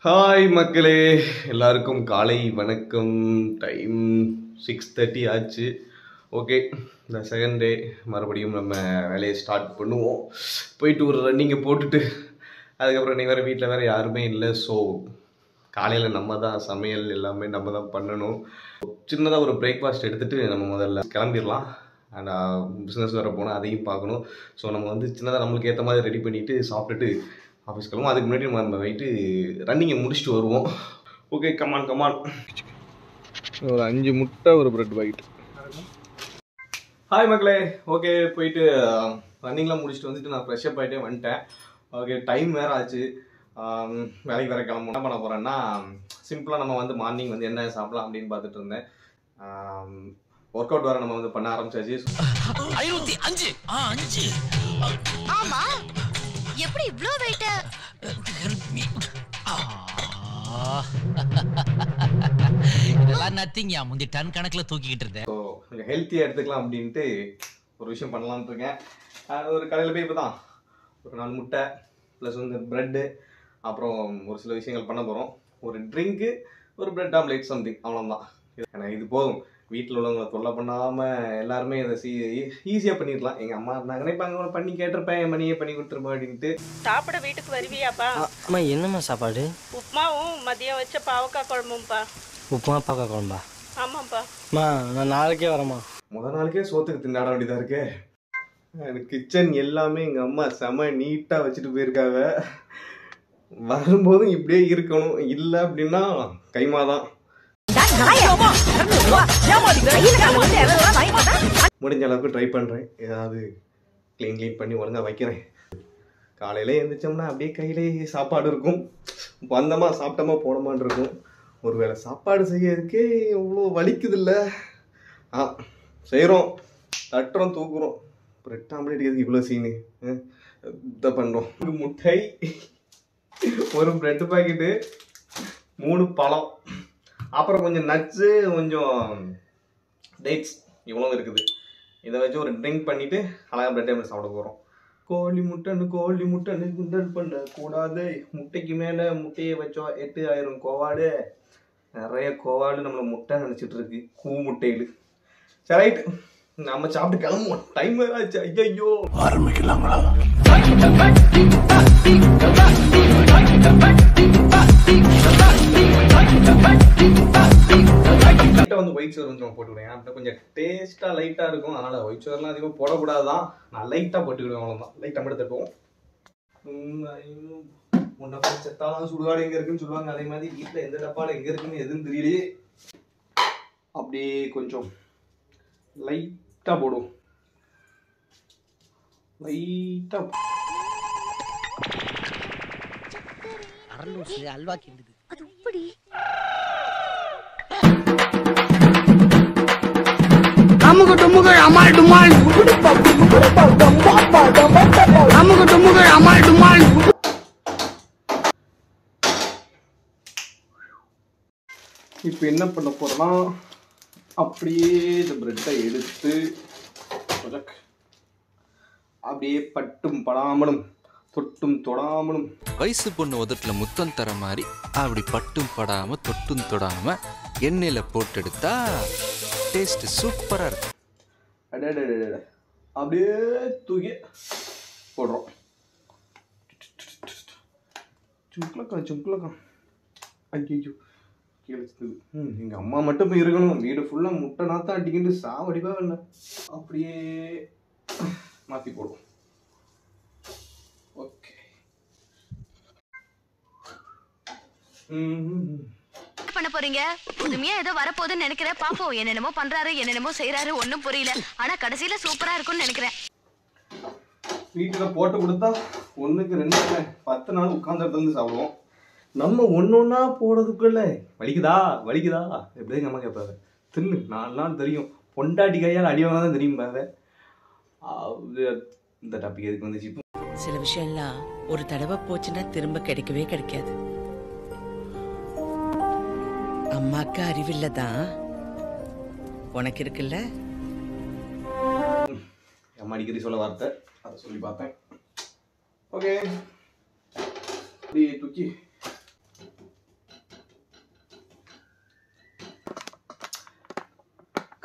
Hi மக்களே எல்லாருக்கும் காலை வணக்கம் டைம் சிக்ஸ் தேர்ட்டி ஆச்சு ஓகே இந்த செகண்ட் டே மறுபடியும் நம்ம வேலையை ஸ்டார்ட் பண்ணுவோம் போயிட்டு ஒரு ரன்னிங்கை போட்டுட்டு அதுக்கப்புறம் நீ வேறு வீட்டில் வேறு யாருமே இல்லை ஸோ காலையில் நம்ம தான் சமையல் எல்லாமே நம்ம தான் பண்ணணும் சின்னதாக ஒரு பிரேக்ஃபாஸ்ட் எடுத்துகிட்டு நம்ம முதல்ல கிளம்பிடலாம் அண்ட் பிஸ்னஸ் வேறு போனால் அதையும் பார்க்கணும் ஸோ நம்ம வந்து சின்னதாக நம்மளுக்கு ஏற்ற மாதிரி ரெடி பண்ணிவிட்டு சாப்பிட்டுட்டு ஆஃபீஸ் கிளம்பும் அதுக்கு முன்னாடி நம்ம நம்ம போயிட்டு ரன்னிங்கை முடிச்சுட்டு வருவோம் ஓகே கமான் கமான் ஒரு அஞ்சு முட்டை ஒரு பிரெட் பாக்கெட் ஹாய் மக்களே ஓகே போயிட்டு ரன்னிங்லாம் முடிச்சுட்டு வந்துட்டு நான் ஃப்ரெஷ்அப் ஆகிட்டே வந்துட்டேன் ஓகே டைம் வேறு ஆச்சு ஆம், வேலைக்கு வேறு கிளம்பணும் என்ன பண்ண போகிறேன்னா சிம்பிளாக நம்ம வந்து மார்னிங் வந்து என்ன சாப்பிடலாம் அப்படின்னு பார்த்துட்டு இருந்தேன் ஒர்க் அவுட் வேறு நம்ம வந்து பண்ண ஆரம்பிச்சாச்சு ஐநூத்தி அஞ்சு ஆ அஞ்சு ஆமா எப்படி இவ்ளோ வெயிட் ஹெல்ப் மீ இதெல்லாம் நத்திங் யா முந்தி டன் கணக்குல தூக்கிக்கிட்டு இருந்தேன் ஸோ கொஞ்சம் ஹெல்த்தியாக எடுத்துக்கலாம் அப்படின்ட்டு ஒரு விஷயம் பண்ணலாம்னு இருக்கேன் அது ஒரு கடையில் போய் இப்போ தான் ஒரு நாலு முட்டை ப்ளஸ் வந்து ப்ரெட்டு அப்புறம் ஒரு சில விஷயங்கள் பண்ண போகிறோம் ஒரு ட்ரிங்க்கு ஒரு பிரெட் ஆம்லேட் சம்திங் அவ்வளோதான் எனக்கு இது போதும் வீட்டில் உள்ளவங்களை தொல்லை பண்ணாமல் எல்லாருமே இதை சி ஈஸியாக பண்ணிடலாம் எங்கள் அம்மா இருந்தாங்க நினைப்பாங்க "உன்னை பண்ணி கேட்டிருப்பேன் என் மணியே பண்ணி கொடுத்துருப்பேன் அப்படின்ட்டு சாப்பிட வீட்டுக்கு வருவியாப்பா அம்மா என்னம்மா சாப்பாடு உப்புமாவும் மதியம் வச்ச பாவக்காய் குழம்பும்ப்பா உப்புமா பாக்கா குழம்பா ஆமாப்பா அம்மா நான் நாளைக்கே வரேம்மா முத நாளுக்கே சோத்துக்கு திண்டாட வேண்டியதாக இருக்கே எனக்கு கிச்சன் எல்லாமே எங்கள் அம்மா செம நீட்டாக வச்சுட்டு போயிருக்காங்க வரும்போதும் இப்படியே இருக்கணும் இல்லை அப்படின்னா கைமா தான் முடிஞ்ச அளவுக்கு ட்ரை பண்ணுறேன் ஏதாவது க்ளீன் க்ளீன் பண்ணி ஒழுங்காக வைக்கிறேன் காலையில எழுந்திரிச்சோம்னா அப்படியே கையிலே சாப்பாடு இருக்கும் வந்தோமா சாப்பிட்டோமா போனோமான்னு இருக்கும் ஒருவேளை சாப்பாடு செய்யறதுக்கே எவ்வளோ வலிக்குதுல்ல ஆ செய்கிறோம் தட்டுறோம் தூக்குறோம் பிரெட் ஆம்லேட் எதுக்கு இவ்வளோ சீனு இதை பண்ணுறோம் ஒரு முட்டை ஒரு பிரெட் பாக்கெட்டு மூணு பழம் அப்புறம் கொஞ்சம் நட்ஸு கொஞ்சம் டேட்ஸ் இவ்வளோ இருக்குது இதை வச்சு ஒரு ட்ரிங்க் பண்ணிவிட்டு அழகாக பிரெட் ஆம்லேட் சாப்பிட போகிறோம் கோழி முட்டைன்னு கோழி முட்டைன்னு குண்டல் பண்ண கூடாது முட்டைக்கு மேலே முட்டையை வச்சோம் எட்டு ஆயிரம் கோவாடு நிறைய கோவாடு நம்மளை முட்டை நினச்சிட்டு இருக்கு கூ முட்டைகள் சரி ரைட் நம்ம சாப்பிட்டு கிளம்புவோம் டைம் வேற ஆச்சு ஐயோ லைட்டாக வந்து ஒயிட் சோர் வந்து நம்ம போட்டுவிடுவேன் அப்படி கொஞ்சம் டேஸ்ட்டாக லைட்டாக இருக்கும் அதனால் ஒயிட் சோர்லாம் அதிகமாக போடக்கூடாது தான் நான் லைட்டாக போட்டுக்கிடுவேன் அவ்வளோதான் லைட்டாக மட்டும் தட்டுவோம் உன்னை செத்தாலும் சுடுகாடு எங்கே இருக்குன்னு சொல்லுவாங்க அதே மாதிரி வீட்டில் எந்த டப்பாவில் எங்கே இருக்குன்னு எதுவும் தெரியலையே அப்படியே கொஞ்சம் லைட்டாக போடும் லைட்டாக அரலூசு அல்வா கிண்டுது அது இப்படி அமுகு டுமுகு அமால் டுமால் அமுகு டுமுகு அமால் டுமால் இப்போ என்ன பண்ண போறோம்னா அப்படியே இந்த பிரெட்டை எடுத்து சொஜக். அப்படியே பட்டும் படாமலும் தொட்டும் தொடாமலும் வயசு பொண்ணு உதட்டுல முத்தம் தர மாதிரி அப்படி பட்டும் படாம தொட்டும் தொடாம எண்ணெயில போட்டு எடுத்தா டேஸ்ட் சூப்பரா இருக்கும் அடடடடட. அப்படியே தூக்கி போடுறோம் சும்குலக்கா சும்குலக்கா ஐயோ கீழே சுத்துது. ம் எங்கள் அம்மா மட்டும் போய் இருக்கணும் வீடு ஃபுல்லாக முட்டை நாத்தான் அடிக்கிட்டு சாவடிப்பா என்ன அப்படியே மாற்றி போடுவோம் ஓகே ம் என்ன பண்ண போறீங்க புதுமையா ஏதோ வரப்போகுதுன்னு நினைக்கிறேன் பாப்போம் என்னென்னமோ பண்றாரு என்னென்னமோ செய்யறாரு ஒண்ணும் புரியல ஆனா கடைசியில சூப்பரா இருக்கும்னு நினைக்கிறேன் வீட்டில் போட்டு கொடுத்தா ஒன்றுக்கு ரெண்டு இல்லை, பத்து நாள் உட்கார்ந்த இடத்துல இருந்து சாப்பிடுவோம் நம்ம ஒன்று ஒன்றா போடுறதுக்குள்ள வலிக்குதா வலிக்குதா எப்படி எங்கள் அம்மா கேட்பாரு தின்னு நாலு நாள் தெரியும் பொண்டாட்டி கையால் அடி வாங்க தான் தெரியும் பாரு அது இந்த டாபிக் எதுக்கு வந்துச்சு இப்போ சில விஷயம்லாம் ஒரு தடவை போச்சுன்னா திரும்ப கிடைக்கவே கிடைக்காது அம்மாக்கு அறிவில்ல தான் உனக்கு இருக்குல்ல அம்மா அடிக்கடி சொல்ல வார்த்தை அதை சொல்லி பார்த்தேன் ஓகே அப்படியே தூக்கி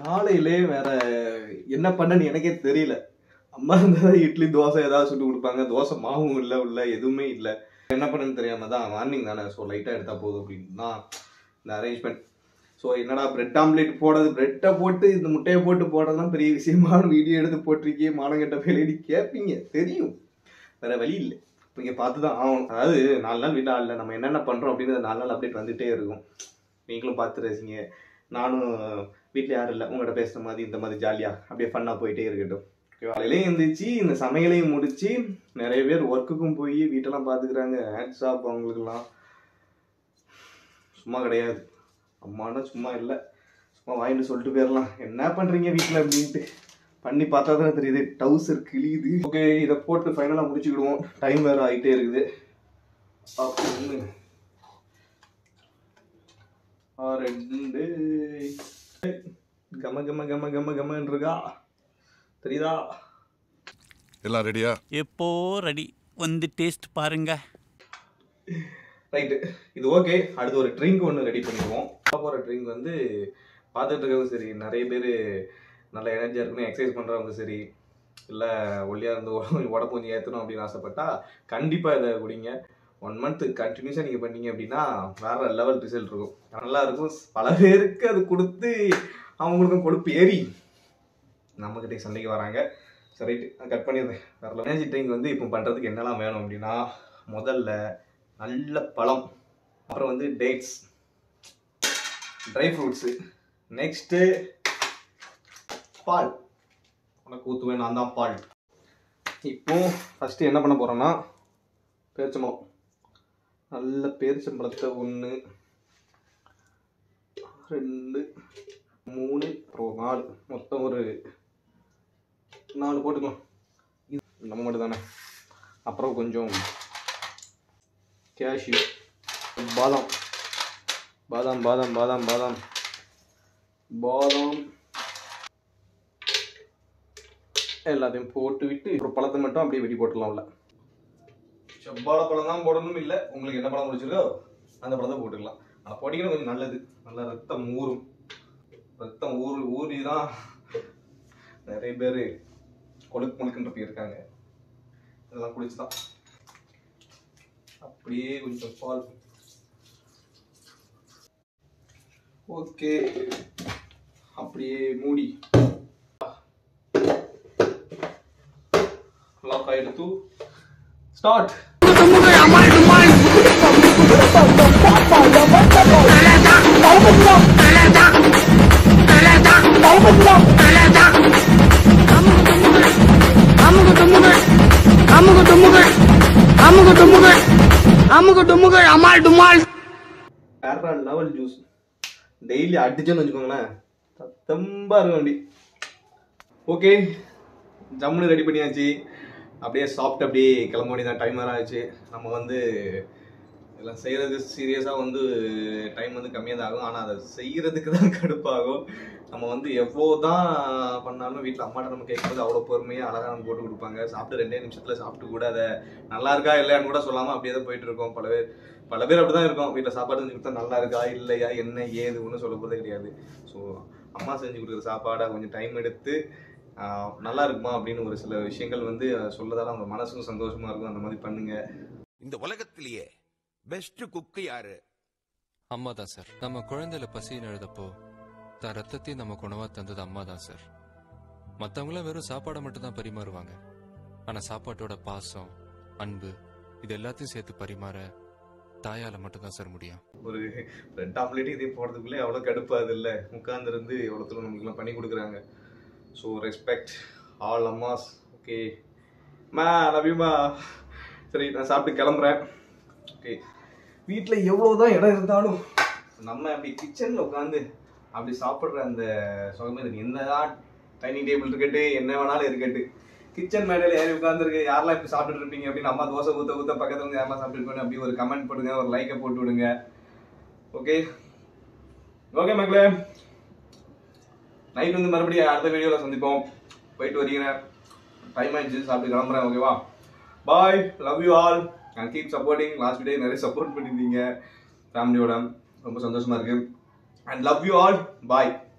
காலையிலே வேற என்ன பண்ணன்னு எனக்கே தெரியல அம்மா இருந்தால் இட்லி தோசை ஏதாவது சுட்டு கொடுப்பாங்க தோசை மாவும் இல்லை உள்ள எதுவுமே இல்லை என்ன பண்ணன்னு தெரியாம தான் மார்னிங் தானே ஸோ லைட்டாக எடுத்தால் போதும் அப்படின்னு தான் இந்த அரேஞ்ச்மெண்ட் ஸோ என்னடா பிரெட் ஆம்லேட் போடுறது பிரெட்டை போட்டு இந்த முட்டையை போட்டு போடுறதுலாம் பெரிய விஷயமான வீடியோ எடுத்து போட்டிருக்கே மானங்கட்ட வேலையடி கேட்பீங்க தெரியும் வேற வழி இல்லை நீங்கள் பார்த்து தான் ஆகணும் அதாவது நாலு நாள் வீட்டில் ஆகல நம்ம என்னென்ன பண்ணுறோம் அப்படின்னு நாலு நாள் அப்டேட் வந்துட்டே இருக்கும் நீங்களும் பார்த்து ரசிங்க நானும் வீட்டில் யாரும் இல்லை உங்கள்கிட்ட பேசுகிற மாதிரி இந்த மாதிரி ஜாலியாக அப்படியே ஃபன்னாக போயிட்டே இருக்கட்டும் காலையிலையும் எழுந்திரிச்சு இந்த சமையலையும் முடிச்சு நிறைய பேர் ஒர்க்குக்கும் போய் வீட்டெல்லாம் பார்த்துக்கிறாங்க ஹேட்ஸ் ஆப் அவங்களுக்குலாம் சும்மா கிடையாது அம்மானா சும்மா இல்லை சும்மா வாங்கிட்டு சொல்லிட்டு போயிடலாம் என்ன பண்ணுறீங்க வீட்டில் அப்படின்ட்டு பண்ணி பார்த்தா தான் தெரியுது டவுசர் கிழியுது ஓகே இதை போட்டு ஃபைனலாக முடிச்சுக்கிடுவோம் டைம் வேறு ஆகிட்டே இருக்குது அப்போ ஒன்று ஆ, ரெண்டு கம கம கம கம கமன்னு இருக்கா தெரியுதா எல்லாம் ரெடியா எப்போ ரெடி வந்து டேஸ்ட் பாருங்க ரைட்டு இது ஓகே அடுத்து ஒரு ட்ரிங்க் ஒன்று ரெடி பண்ணிடுவோம் போகிற ட்ரிங்க் வந்து பார்த்துட்டு இருக்கவங்க சரி நிறைய பேர் நல்ல எனர்ஜியாக இருக்கணும் எக்ஸசைஸ் பண்ணுறவங்க சரி இல்லை ஒல்லியாக இருந்து உடம்பு கொஞ்சம் ஏற்றணும் அப்படின்னு ஆசைப்பட்டா கண்டிப்பாக இதை குடிங்க ஒன் மந்த் கண்டினியூஸாக நீங்கள் பண்ணீங்க அப்படின்னா வேற லெவல் ரிசல்ட் இருக்கும் நல்லா இருக்கும் பல பேருக்கு அது கொடுத்து அவங்களுக்கும் கொழுப்பு ஏறி நம்மக்கிட்ட சண்டைக்கு வராங்க சரி ரைட்டு நான் கட் பண்ணிடுறேன் வேற எனர்ஜி ட்ரிங்க் வந்து இப்போ பண்ணுறதுக்கு என்னெல்லாம் வேணும் அப்படின்னா முதல்ல நல்ல பழம் அப்புறம் வந்து டேட்ஸ் ட்ரை ஃப்ரூட்ஸு நெக்ஸ்ட்டு பால் உனக்கு ஊற்றுவேன் நான் தான் பால் இப்போ ஃபஸ்ட்டு என்ன பண்ண போகிறோன்னா பேரிச்சம்பழம் நல்ல பேரிச்சம்பழத்தை ஒன்று ரெண்டு மூணு அப்புறம் நாலு மொத்தம் ஒரு நாலு போட்டுக்கலாம் இது நம்ம மட்டும் தானே அப்புறம் கொஞ்சம் கேஷ்யூ பாதாம் பாதாம் பாதாம் பாதாம் பாதாம் பாதாம் எல்லாத்தையும் போட்டு விட்டு ஒரு பழத்தை மட்டும் அப்படியே வெட்டி போட்டுடலாம்ல செவ்வாழை பழம் தான் போடணும் இல்லை உங்களுக்கு என்ன பழம் பிடிச்சிருக்கோ அந்த பழத்தை போட்டுக்கலாம் ஆனால் போட்டிங்கன்னா கொஞ்சம் நல்லது நல்லா ரத்தம் ஊறும் ரத்தம் ஊறி ஊறி தான் நிறைய பேர் கொழுக்கு முழுக்குன்ற பேர் இருக்காங்க இதெல்லாம் குடிச்சு தான் அப்படியே கொஞ்சம் பால் ஓகே அப்படியே மூடி லாக் ஆயிடுத்து ஸ்டார்ட் அமுகு டுமுகு அமுகு டுமுகு அமுகு டுமுகு அமுகு டுமுகு அமால் டுமால் வேற லெவல் ஜூஸ் டெய்லி அடிச்சோன்னு வச்சுக்கோங்களேன் சத்தம்பா இருக்க வண்டி ஓகே ஜம்முன்னு ரெடி பண்ணியாச்சு அப்படியே சாப்பிட்டு அப்படியே கிளம்ப வேண்டியதான் டைம் வேறு ஆச்சு நம்ம வந்து இதெல்லாம் செய்கிறது சீரியஸாக வந்து டைம் வந்து கம்மியாக தான் ஆகும் ஆனால் அதை செய்கிறதுக்கு தான் கடுப்பாகும் நம்ம வந்து எவ்வளோ தான் பண்ணாலும் வீட்டில் அம்மாட்ட நம்ம கேட்கும்போது அவ்வளோ பொறுமையாக அழகாக நம்ம போட்டு கொடுப்பாங்க சாப்பிட்டு ரெண்டே நிமிஷத்தில் சாப்பிட்டு கூட அதை நல்லா இருக்கா இல்லையான்னு கூட சொல்லாமல் அப்படியே தான் போயிட்டு இருக்கோம் பல பேர் பல பேர் அப்படி தான் இருக்கோம் வீட்டில் சாப்பாடு செஞ்சு கொடுத்தா நல்லா இருக்கா இல்லையா என்ன ஏது ஒன்றும் சொல்ல போகிறதே கிடையாது ஸோ அம்மா செஞ்சு கொடுக்குற சாப்பாடை கொஞ்சம் டைம் எடுத்து ஆஹ், நல்லா இருக்குமா அப்படின்னு ஒரு சில விஷயங்கள் வந்து சொல்லதால நம்ம மனசுக்கும் சந்தோஷமா இருக்கும் அந்த மாதிரி பண்ணுங்க இந்த உலகத்திலேயே பெஸ்ட் குக்கு யாரு அம்மா தான் சார் நம்ம குழந்தையில பசின்னு எழுதப்போ தான் ரத்தத்தையும் நமக்கு உணவா தந்தது அம்மா தான் சார் மற்றவங்களாம் வெறும் சாப்பாடை மட்டும் தான் பரிமாறுவாங்க ஆனா சாப்பாட்டோட பாசம் அன்பு இது எல்லாத்தையும் சேர்த்து பரிமாற தாயால மட்டும் தான் சார் முடியும் ஒரு ரெண்டு ஆம்லேட் இதே போடுறதுக்குள்ளே எவ்வளோ கடுப்பாது இல்லை உட்காந்துருந்து எவ்வளோ தூரம் நமக்குலாம் பண்ணி கொடுக்குறாங்க ஸோ ரெஸ்பெக்ட் ஆல் அம்மாஸ் ஓகே மா லவ்யூமா சரி நான் சாப்பிட்டு கிளம்புறேன் ஓகே வீட்டில் எவ்வளோ தான் இடம் இருந்தாலும் நம்ம அப்படி கிச்சனில் உட்காந்து அப்படி சாப்பிட்ற அந்த சுகமே இது என்னதான் டைனிங் டேபிள் இருக்கட்டு என்ன வேணாலும் இருக்கட்டு கிச்சன் மேடையில் ஏறி உட்காந்துருக்கு யாரெல்லாம் இப்படி சாப்பிட்டுட்டு இருப்பீங்க அப்படின்னு அம்மா தோசை ஊற்ற ஊற்ற பக்கத்துல இருந்து யாரெல்லாம் சாப்பிட்டு இருப்பேன்னு அப்படி ஒரு கமெண்ட் போடுங்க ஒரு லைக்கை போட்டு விடுங்க ஓகே ஓகே மக்களே நைட் வந்து மறுபடியும் அடுத்த வீடியோவில் சந்திப்போம் போயிட்டு வரீங்க டைம் ஆயிடுச்சு சாப்பிட்டு கிளம்புறேன் ஓகேவா bye love you all and keep supporting last video நிறைய சப்போர்ட் பண்ணியிருந்தீங்க ஃபேமிலியோட ரொம்ப சந்தோஷமா இருக்கு and love you all bye